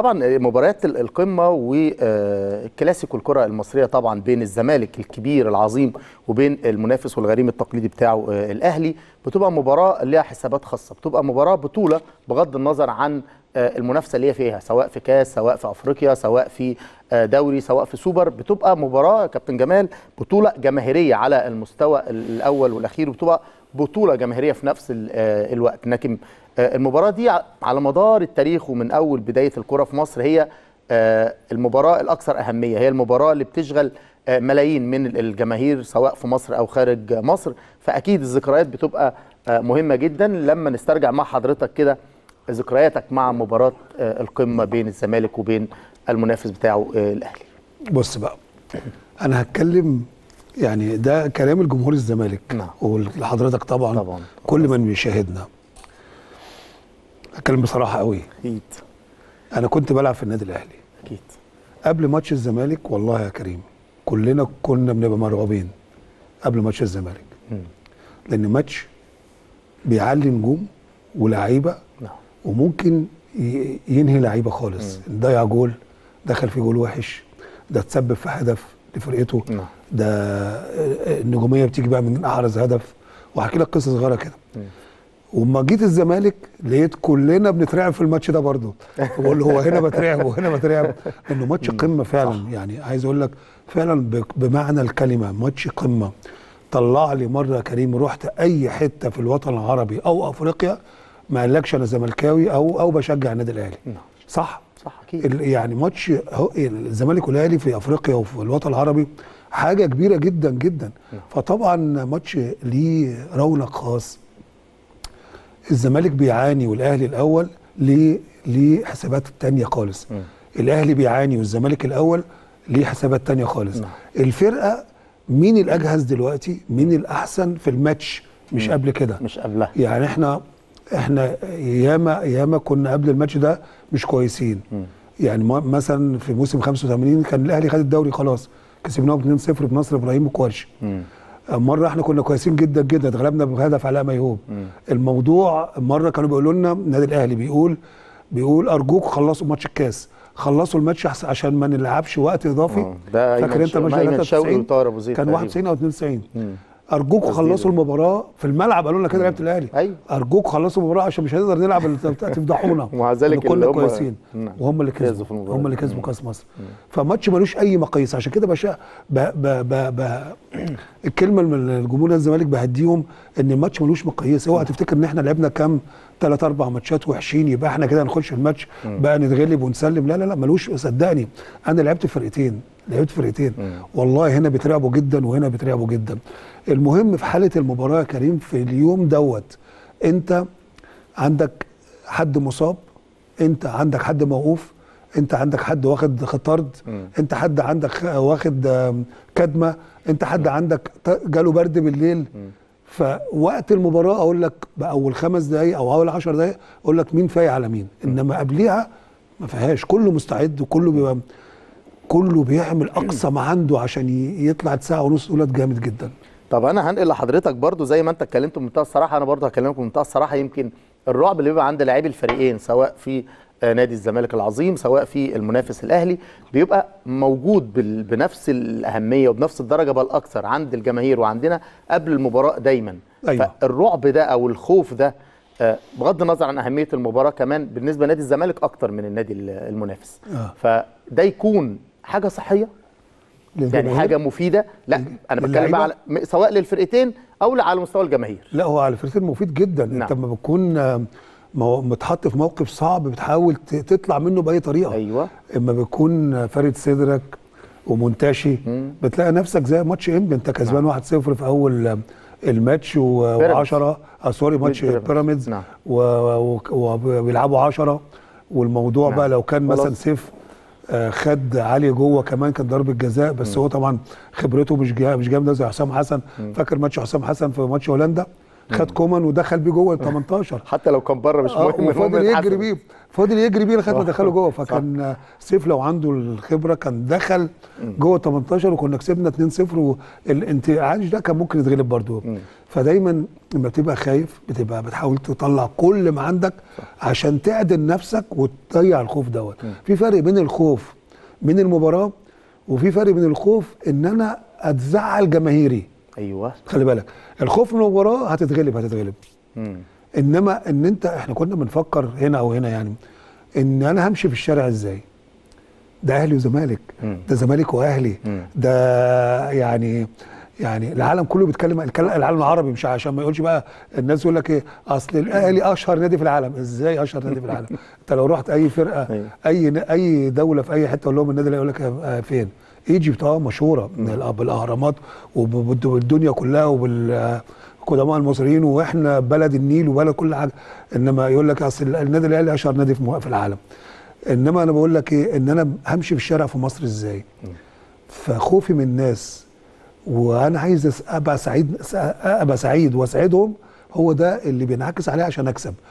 طبعا مباريات القمه والكلاسيكو الكره المصريه طبعا بين الزمالك الكبير العظيم وبين المنافس والغريم التقليدي بتاعه الاهلي بتبقى مباراه ليها حسابات خاصه بتبقى مباراه بطوله بغض النظر عن المنافسه اللي هي فيها سواء في كاس سواء في افريقيا سواء في دوري سواء في سوبر بتبقى مباراه كابتن جمال بطوله جماهيريه على المستوى الاول والاخير وبتبقى بطوله جماهيريه في نفس الوقت لكن المباراه دي على مدار التاريخ ومن اول بدايه الكره في مصر هي المباراه الاكثر اهميه هي المباراه اللي بتشغل ملايين من الجماهير سواء في مصر او خارج مصر فاكيد الذكريات بتبقى مهمه جدا لما نسترجع مع حضرتك كده ذكرياتك مع مباراه القمه بين الزمالك وبين المنافس بتاعه الاهلي بص بقى انا هتكلم يعني ده كلام الجمهور الزمالك نعم. ولحضرتك طبعا, طبعا كل من بيشاهدنا هتكلم بصراحه قوي اكيد انا كنت بلعب في النادي الاهلي اكيد قبل ماتش الزمالك والله يا كريم كلنا كنا بنبقى مرعوبين قبل ماتش الزمالك مم. لان ماتش بيعلي نجوم ولاعيبه نعم وممكن ي- ينهي لعيبه خالص ضيع جول دخل في جول وحش ده تسبب في هدف لفرقته نعم ده النجوميه بتيجي بقى من احرز هدف وهحكي لك قصه صغيره كده مم. وما جيت الزمالك لقيت كلنا بنترعب في الماتش ده برضه بقول له هو هنا بترعب وهنا بترعب انه ماتش قمه فعلا يعني عايز اقول لك فعلا ب- بمعنى الكلمه ماتش قمه طلع لي مره يا كريم رحت اي حته في الوطن العربي او افريقيا ما قالكش انا زملكاوي او او بشجع النادي الاهلي نعم صح صح اكيد ال- يعني ماتش هو- الزمالك والاهلي في افريقيا وفي الوطن العربي حاجه كبيره جدا جدا فطبعا ماتش ليه رونق خاص الزمالك بيعاني والاهلي الاول ليه ليه حسابات تانية خالص مم. الاهلي بيعاني والزمالك الاول ليه حسابات تانية خالص نعم. الفرقه مين الاجهز دلوقتي مين الاحسن في الماتش مش قبل كده مش قبلها يعني احنا احنا ياما ياما كنا قبل الماتش ده مش كويسين مم. يعني ما- مثلا في موسم 85 كان الاهلي خد الدوري خلاص كسبناه 2-0 بنصر ابراهيم وكوارشي مم. مره احنا كنا كويسين جدا جدا اتغلبنا بهدف علاء ميهوب الموضوع مره كانوا بيقولوا لنا النادي الاهلي بيقول بيقول ارجوك خلصوا ماتش الكاس خلصوا الماتش أحسن عشان ما نلعبش وقت اضافي آه، ده فاكر أيمن انت شو- الماتش أيمن 93 شوقي وطاهر أبو زيد كان تقريبا. 91 او 92 مم. ارجوكوا تسديدة. خلصوا المباراه في الملعب قالوا لنا كده لعيبه الاهلي أيوة. ارجوكوا خلصوا المباراه عشان مش هنقدر نلعب ال- تفضحونا ومع ذلك إن اللي كنا هم- كويسين نعم. وهم اللي فازوا كسبوا في المباراة هم اللي دي. كسبوا كاس مصر فماتش ملوش اي مقاييس عشان كده بشا ب ب ب ب الكلمه من الجمهور الزمالك بهديهم ان الماتش ملوش مقاييس اوعى تفتكر ان احنا لعبنا كام ثلاث اربع ماتشات وحشين يبقى احنا كده نخش الماتش بقى نتغلب ونسلم لا لا لا ملوش صدقني انا لعبت فرقتين لعبت فرقتين والله هنا بيترعبوا جدا وهنا بيترعبوا جدا المهم في حاله المباراه يا كريم في اليوم دوت انت عندك حد مصاب انت عندك حد موقوف انت عندك حد واخد طرد انت حد عندك خ- واخد آم، كدمه انت حد عندك ت- جاله برد بالليل فوقت المباراه اقول لك باول خمس دقائق او اول عشر دقائق اقول لك مين فايق على مين انما قبليها ما فيهاش كله مستعد وكله بيبقى كله بيعمل اقصى ما عنده عشان ي- يطلع ساعه ونص اولاد جامد جدا طب انا هنقل لحضرتك برضو زي ما انت اتكلمت بمنتهى الصراحه انا برضو هكلمك بمنتهى الصراحه يمكن الرعب اللي بيبقى عند لاعبي الفريقين سواء في آه، نادي الزمالك العظيم سواء في المنافس الاهلي بيبقى موجود بال- بنفس الاهميه وبنفس الدرجه بل اكثر عند الجماهير وعندنا قبل المباراه دايما أيوة. فالرعب ده او الخوف ده آه، بغض النظر عن اهميه المباراه كمان بالنسبه لنادي الزمالك اكتر من النادي ال- المنافس آه. فده يكون حاجه صحيه يعني للجماهير. حاجه مفيده لا انا بتكلم للعيبة؟ بقى على م- سواء للفرقتين او على مستوى الجماهير لا هو على فرقتين مفيد جدا نعم. انت لما بتكون آه، مو- متحط في موقف صعب بتحاول ت- تطلع منه باي طريقه ايوه اما بتكون فارد صدرك ومنتشي بتلاقي نفسك زي ماتش انبي انت كسبان 1-0 في اول الماتش بيراميدز. و10 سوري ماتش بيراميدز. بيراميدز نعم. و- و- وبيلعبوا 10 والموضوع نعم. بقى لو كان مثلا خلاص. سيف آه، خد علي جوه كمان كان ضربه جزاء بس هو طبعا خبرته مش جا مش جامده زي حسام حسن فاكر ماتش حسام حسن في ماتش هولندا خد كومان ودخل بيه جوه ال 18 حتى لو كان بره مش آه، مهم المهم وفضل يتحسب. يجري بيه فضل يجري بيه لغايه ما صح. دخله جوه صح. فكان سيف لو عنده الخبره كان دخل جوه 18 وكنا كسبنا 2-0 والانتعاج ده كان ممكن يتغلب برضه فدايما لما بتبقى خايف بتبقى بتحاول تطلع كل ما عندك عشان تعدل نفسك وتضيع الخوف دوت في فرق بين الخوف من المباراه وفي فرق بين الخوف ان انا اتزعل جماهيري ايوه خلي بالك الخوف من المباراه هتتغلب هتتغلب مم. انما ان انت احنا كنا بنفكر هنا او هنا يعني ان انا همشي في الشارع ازاي ده اهلي وزمالك مم. ده زمالك واهلي مم. ده يعني يعني العالم كله بيتكلم الكلام- العالم العربي مش عشان ما يقولش بقى الناس يقول لك ايه اصل الاهلي اشهر نادي في العالم ازاي اشهر نادي في العالم انت لو رحت اي فرقه أيوة. اي اي دوله في اي حته اقول لهم النادي اللي يقول لك آه، فين ايجيبت اه مشهوره بالأ- بالاهرامات وبالدنيا كلها وبالقدماء المصريين واحنا بلد النيل وبلد كل حاجه انما يقول لك اصل النادي الاهلي اشهر نادي في مو- في العالم انما انا بقول لك ايه ان انا همشي في الشارع في مصر ازاي فخوفي من الناس وانا عايز أس- ابقى سعيد ابقى سعيد واسعدهم هو ده اللي بينعكس عليه عشان اكسب